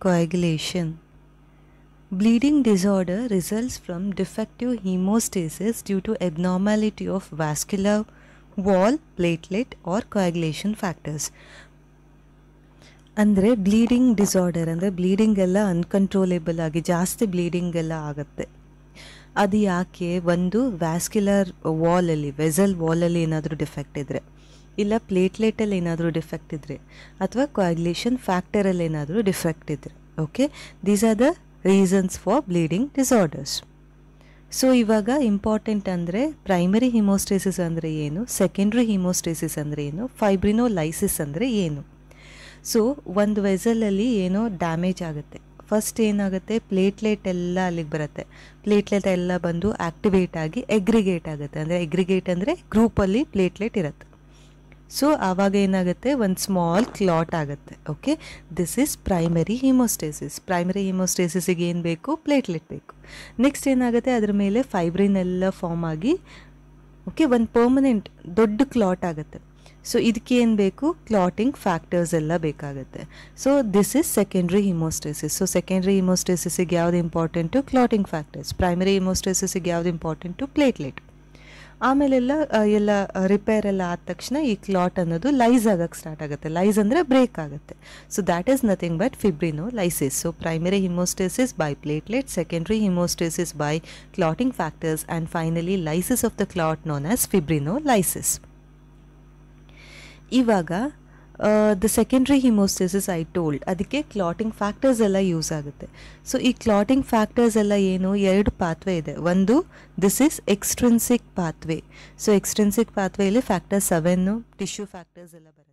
coagulation. Bleeding disorder results from defective hemostasis due to abnormality of vascular wall, platelet, or coagulation factors. ಅಂದರೆ bleeding disorder ಅಂದರೆ bleeding ಎಲ್ಲ uncontrollable ಆಗಿ ಜಾಸ್ತಿ bleeding ಎಲ್ಲ ಆಗುತ್ತೆ ಅದು ಯಾಕೆ ಒಂದು ವ್ಯಾಸ್ಕ್ಯುಲರ್ ವಾಲಲ್ಲಿ ವೆಸಲ್ ವಾಲಲ್ಲಿ ಏನಾದರೂ ಡಿಫೆಕ್ಟ್ ಇದ್ದರೆ ಇಲ್ಲ ಪ್ಲೇಟ್ಲೆಟಲ್ಲಿ ಏನಾದರೂ ಡಿಫೆಕ್ಟ್ ಇದ್ದರೆ ಅಥವಾ coagulation ಫ್ಯಾಕ್ಟರಲ್ಲಿ ಏನಾದರೂ ಡಿಫೆಕ್ಟ್ ಇದ್ದರೆ okay these are the reasons for bleeding disorders so ಇವಾಗ ಇಂಪಾರ್ಟೆಂಟ್ ಅಂದರೆ ಪ್ರೈಮರಿ ಹಿಮೋಸ್ಟೇಸಿಸ್ ಅಂದರೆ ಏನು ಸೆಕೆಂಡ್ರಿ ಹಿಮೋಸ್ಟೇಸಿಸ್ ಅಂದರೆ ಏನು ಫೈಬ್ರಿನೋಲೈಸಿಸ್ ಅಂದರೆ ಏನು ಸೊ ಒಂದು ವೆಸಲಲ್ಲಿ ಏನೋ ಡ್ಯಾಮೇಜ್ ಆಗುತ್ತೆ ಫಸ್ಟ್ ಏನಾಗುತ್ತೆ ಪ್ಲೇಟ್ಲೆಟ್ ಎಲ್ಲ ಅಲ್ಲಿಗೆ ಬರುತ್ತೆ ಪ್ಲೇಟ್ಲೆಟ್ ಎಲ್ಲ ಬಂದು ಆ್ಯಕ್ಟಿವೇಟ್ ಆಗಿ ಎಗ್ರಿಗೇಟ್ ಆಗುತ್ತೆ ಅಂದರೆ ಎಗ್ರಿಗೇಟ್ ಅಂದರೆ ಗ್ರೂಪಲ್ಲಿ ಪ್ಲೇಟ್ಲೆಟ್ ಇರುತ್ತೆ ಸೊ ಆವಾಗ ಏನಾಗುತ್ತೆ ಒಂದು ಸ್ಮಾಲ್ ಕ್ಲಾಟ್ ಆಗುತ್ತೆ okay this is primary haemostasis primary ಹಿಮೋಸ್ಟೇಸಿಸಿಗೆ ಏನು ಬೇಕು ಪ್ಲೇಟ್ಲೆಟ್ ಬೇಕು ನೆಕ್ಸ್ಟ್ ಏನಾಗುತ್ತೆ ಅದ್ರ ಮೇಲೆ ಫೈಬ್ರಿನ್ ಎಲ್ಲ ಫಾರ್ಮ್ ಆಗಿ ಓಕೆ ಒಂದು ಪರ್ಮನೆಂಟ್ ದೊಡ್ಡ ಕ್ಲಾಟ್ ಆಗುತ್ತೆ ಸೊ ಇದಕ್ಕೆ ಏನು ಬೇಕು ಕ್ಲಾಟಿಂಗ್ ಫ್ಯಾಕ್ಟರ್ಸ್ ಎಲ್ಲ ಬೇಕಾಗುತ್ತೆ so this is secondary haemostasis so secondary ಹಿಮೋಸ್ಟೇಸಿಸಿಗೆ ಯಾವ್ದು ಇಂಪಾರ್ಟೆಂಟು ಕ್ಲಾಟಿಂಗ್ ಫ್ಯಾಕ್ಟರ್ಸ್ ಪ್ರೈಮರಿ ಹಿಮೋಸ್ಟೇಸಿಸಿಗೆ ಯಾವ್ದು ಇಂಪಾರ್ಟೆಂಟು ಪ್ಲೇಟ್ಲೆಟ್ ಆಮೇಲೆಲ್ಲ ಆ, ಎಲ್ಲ ರಿಪೇರ್ ಎಲ್ಲ ಆದ ತಕ್ಷಣ ಈ ಕ್ಲಾಟ್ ಅನ್ನೋದು ಲೈಸ್ ಆಗಕ್ಕೆ ಸ್ಟಾರ್ಟ್ ಆಗುತ್ತೆ ಲೈಸ್ ಅಂದರೆ ಬ್ರೇಕ್ ಆಗುತ್ತೆ so that is nothing but fibrinolysis so primary haemostasis by platelet secondary haemostasis by clotting factors and finally lysis of the clot known as fibrinolysis ಇವಾಗ the secondary haemostasis I told ಅದಕ್ಕೆ clotting factors ಎಲ್ಲ use ಆಗುತ್ತೆ so ಈ clotting factors ಎಲ್ಲ ಏನು ಎರಡು pathway ಇದೆ ಒಂದು this is extrinsic pathway so extrinsic ಪಾತ್ವೆಯಲ್ಲಿ ಫ್ಯಾಕ್ಟರ್ ಸೆವೆನ್ನು ಟಿಶ್ಯೂ ಫ್ಯಾಕ್ಟರ್ಸ್ ಎಲ್ಲ ಬರುತ್ತೆ